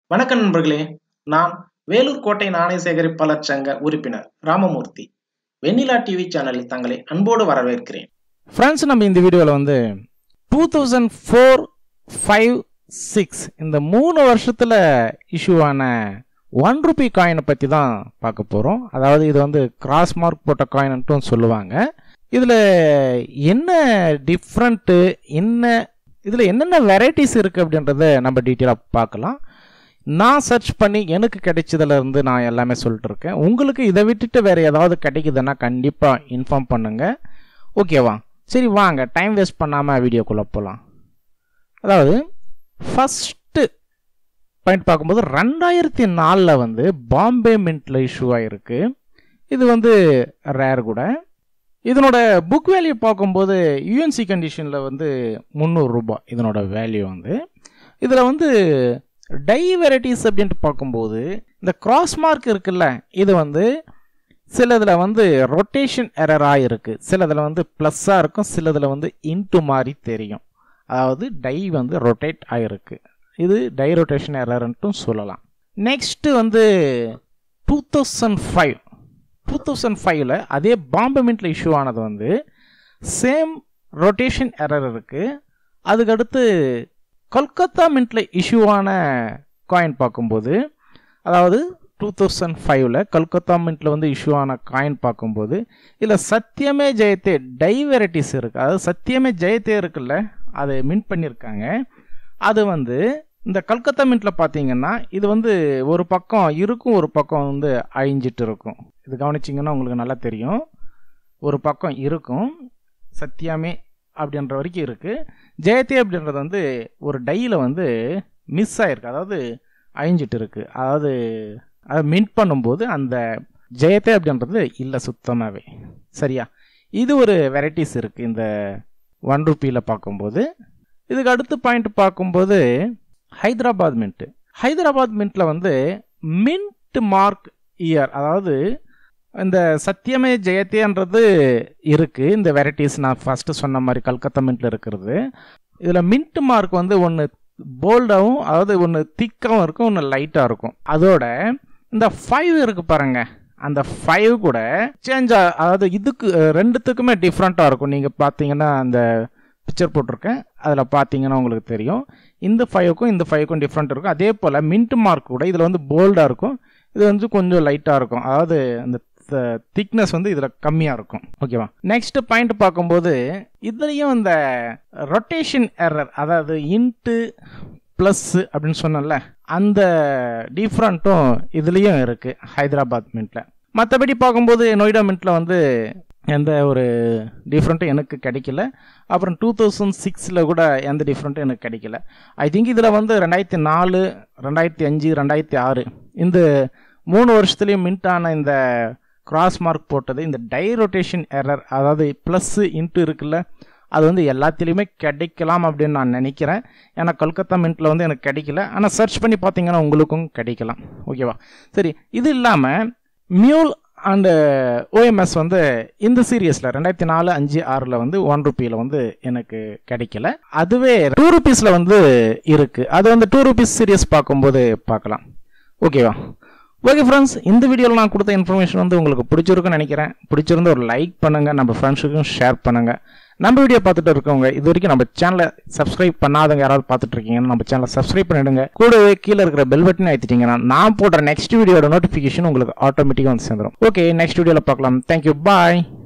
வணக்கம் நண்பர்களே நான் வேலூர் கோட்டை நாணய சேகரிப்பாளர் சங்க உறுப்பினர் ராமமூர்த்தி வெண்ணிலா டிவி சேனலில் தங்களை அன்போடு வரவேற்கிறேன் ஃப்ரெண்ட்ஸ் நம்ம இந்த வீடியோவில் வந்து two thousand four five six இந்த மூணு வருஷத்தில் இஷ்யூவான ஒன் ருபி காயினை பற்றி தான் பார்க்க போகிறோம் அதாவது இது வந்து கிராஸ் மார்க் போட்ட காயின்ட்டும் சொல்லுவாங்க இதில் என்ன டிஃப்ரெண்ட்டு என்ன இதில் என்னென்ன வெரைட்டிஸ் இருக்குது அப்படின்றத நம்ம டீட்டெயிலாக பார்க்கலாம் நான் சர்ச் பண்ணி எனக்கு கிடைச்சதுல இருந்து நான் எல்லாமே சொல்லிட்டு இருக்கேன் உங்களுக்கு இதை விட்டுட்டு வேறு ஏதாவது கிடைக்குதுன்னா கண்டிப்பாக இன்ஃபார்ம் பண்ணுங்கள் ஓகேவா சரி வாங்க டைம் வேஸ்ட் பண்ணாமல் வீடியோக்குள்ளே போகலாம் அதாவது ஃபஸ்ட்டு பாயிண்ட் பார்க்கும்போது ரெண்டாயிரத்தி நாலில் வந்து பாம்பே மின்ட்டில் இஷ்யூ ஆகிருக்கு இது வந்து ரேர் கூட இதனோட புக் வேல்யூ பார்க்கும்போது யூஎன்சி கண்டிஷனில் வந்து முந்நூறுரூபா இதனோட வேல்யூ வந்து இதில் வந்து டை வெரைட்டிஸ் அப்படின்ட்டு பார்க்கும்போது இந்த கிராஸ் மார்க் இருக்குல்ல இது வந்து சிலதில் வந்து ரொட்டேஷன் எரராக இருக்குது சிலதில் வந்து ப்ளஸ்ஸாக இருக்கும் சிலதில் வந்து இன்ட்டு மாதிரி தெரியும் அதாவது டை வந்து ரொட்டேட் ஆகிருக்கு இது டை ரொட்டேஷன் எரர்ன்ட்டும் சொல்லலாம் நெக்ஸ்ட்டு வந்து two thousand five two thousand ஃபைவ்ல அதே பாம்பே மின்ட்டில் இஷ்யூ ஆனது வந்து சேம் ரொட்டேஷன் எரர் இருக்குது அதுக்கடுத்து கொல்கத்தா மின்ட்டில் இஷ்யூ ஆன காயின் பார்க்கும்போது அதாவது டூ தௌசண்ட் ஃபைவ்ல கல்கத்தா மின்ட்டில் வந்து இஷ்யூ ஆன காயின் பார்க்கும்போது இதில் சத்தியமே ஜெயத்தே டை வெரைட்டிஸ் இருக்குது அதாவது சத்தியமே ஜெயத்தே இருக்குல்ல அதை மின்ட் பண்ணியிருக்காங்க அது வந்து இந்த கல்கத்தா மின்ட்டில் பார்த்தீங்கன்னா இது வந்து ஒரு பக்கம் இருக்கும் ஒரு பக்கம் வந்து அழிஞ்சிட்டு இருக்கும் இது கவனிச்சிங்கன்னா உங்களுக்கு நல்லா தெரியும் ஒரு பக்கம் இருக்கும் சத்தியாமே அப்படின்ற வரைக்கும் இருக்குது ஜெயத்தே அப்படின்றது வந்து ஒரு டையில் வந்து மிஸ் ஆகிருக்கு அதாவது அழிஞ்சிட்டு இருக்குது அதாவது அதை மின்ட் பண்ணும்போது அந்த ஜெயத்தே அப்படின்றது இல்லை சுத்தமாகவே சரியா இது ஒரு வெரைட்டிஸ் இருக்குது இந்த ஒன் ருப்பியில் பார்க்கும்போது இதுக்கு அடுத்த பாயிண்ட் பார்க்கும்போது ஹைதராபாத் மின்ட்டு ஹைதராபாத் மின்ட்டில் வந்து மின்ட் மார்க் இயர் அதாவது இந்த சத்தியமே ஜெயத்தேன்றது இருக்குது இந்த வெரைட்டிஸ் நான் ஃபஸ்ட்டு சொன்ன மாதிரி கல்கத்தா மின்ட்டில் இருக்கிறது இதில் மின்ட் மார்க் வந்து ஒன்று போல்டாகவும் அதாவது ஒன்று திக்காகவும் இருக்கும் ஒன்று லைட்டாக இருக்கும் அதோட இந்த ஃபைவ் இருக்கு பாருங்க அந்த ஃபைவ் கூட சேஞ்ச் அதாவது இதுக்கு ரெண்டுத்துக்குமே டிஃப்ரெண்ட்டாக இருக்கும் நீங்கள் பார்த்தீங்கன்னா அந்த பிக்சர் போட்டிருக்கேன் அதில் பார்த்தீங்கன்னா உங்களுக்கு தெரியும் இந்த ஃபைவுக்கும் இந்த ஃபைவுக்கும் டிஃப்ரெண்ட் இருக்கும் அதே போல் மின்ட் மார்க் கூட இதில் வந்து போல்டாக இருக்கும் இது வந்து கொஞ்சம் லைட்டாக இருக்கும் அதாவது அந்த திக்னஸ் வந்து இதில் கம்மியாக இருக்கும் ஓகேவா நெக்ஸ்ட் பாயிண்ட் பார்க்கும்போது இதுலேயும் இந்த ரொட்டேஷன் எரர் அதாவது இன்ட்டு ப்ளஸ் அப்படின்னு சொன்னல அந்த டிஃப்ரெண்ட்டும் இதுலேயும் இருக்குது ஹைதராபாத் மின்ட்டில் மற்றபடி பார்க்கும்போது நொய்டா மின்ட்டில் வந்து எந்த ஒரு டிஃப்ரெண்ட்டும் எனக்கு கிடைக்கல அப்புறம் டூ தௌசண்ட் சிக்ஸில் கூட எந்த டிஃப்ரெண்ட்டும் எனக்கு கிடைக்கல ஐ திங்க் இதில் வந்து ரெண்டாயிரத்தி நாலு ரெண்டாயிரத்தி அஞ்சு ரெண்டாயிரத்தி ஆறு இந்த மூணு வருஷத்துலேயும் மின்ட் ஆன இந்த கிராஸ் மார்க் போட்டது இந்த டை ரொட்டேஷன் எரர் அதாவது ப்ளஸ்ஸு இன்ட்டு இருக்குல்ல அது வந்து எல்லாத்துலேயுமே கிடைக்கலாம் அப்படின்னு நான் நினைக்கிறேன் ஏன்னா கொல்கத்தா மின்ட்டில் வந்து எனக்கு கிடைக்கல ஆனால் சர்ச் பண்ணி பார்த்தீங்கன்னா உங்களுக்கும் கிடைக்கலாம் ஓகேவா சரி இது இல்லாமல் மியூல் அண்டு ஓஎம்எஸ் வந்து இந்த சீரியஸில் ரெண்டாயிரத்தி நாலு அஞ்சு ஆறில் வந்து ஒன் ருப்பியில் வந்து எனக்கு கிடைக்கல அதுவே டூ ருபீஸில் வந்து இருக்குது அது வந்து டூ ருபீஸ் சீரியஸ் பார்க்கும்போது பார்க்கலாம் ஓகேவா ஓகே ஃப்ரெண்ட்ஸ் இந்த வீடியோவில் நான் கொடுத்த இன்ஃபர்மேஷன் வந்து உங்களுக்கு பிடிச்சிருக்குன்னு நினைக்கிறேன் பிடிச்சிருந்தா ஒரு லைக் பண்ணுங்கள் நம்ம ஃப்ரெண்ட்ஸுக்கும் ஷேர் பண்ணுங்கள் நம்ம வீடியோ பார்த்துட்டு இருக்கவங்க இது வரைக்கும் நம்ம சேனலை சப்ஸ்கிரைப் பண்ணாதவங்க யாராவது பார்த்துட்டு இருக்கீங்கன்னா நம்ம சேனலை சப்ஸ்கிரைப் பண்ணிடுங்க கூடவே கீழே இருக்கிற பெல் பட்டன் அழுத்திட்டீங்கன்னா நான் போடுற நெக்ஸ்ட் வீடியோட நோட்டிஃபிகேஷன் உங்களுக்கு ஆட்டோமேட்டிக்காக வந்து சேர்ந்துடும் ஓகே நெக்ஸ்ட் வீடியோவில் பார்க்கலாம் தேங்க்யூ பாய்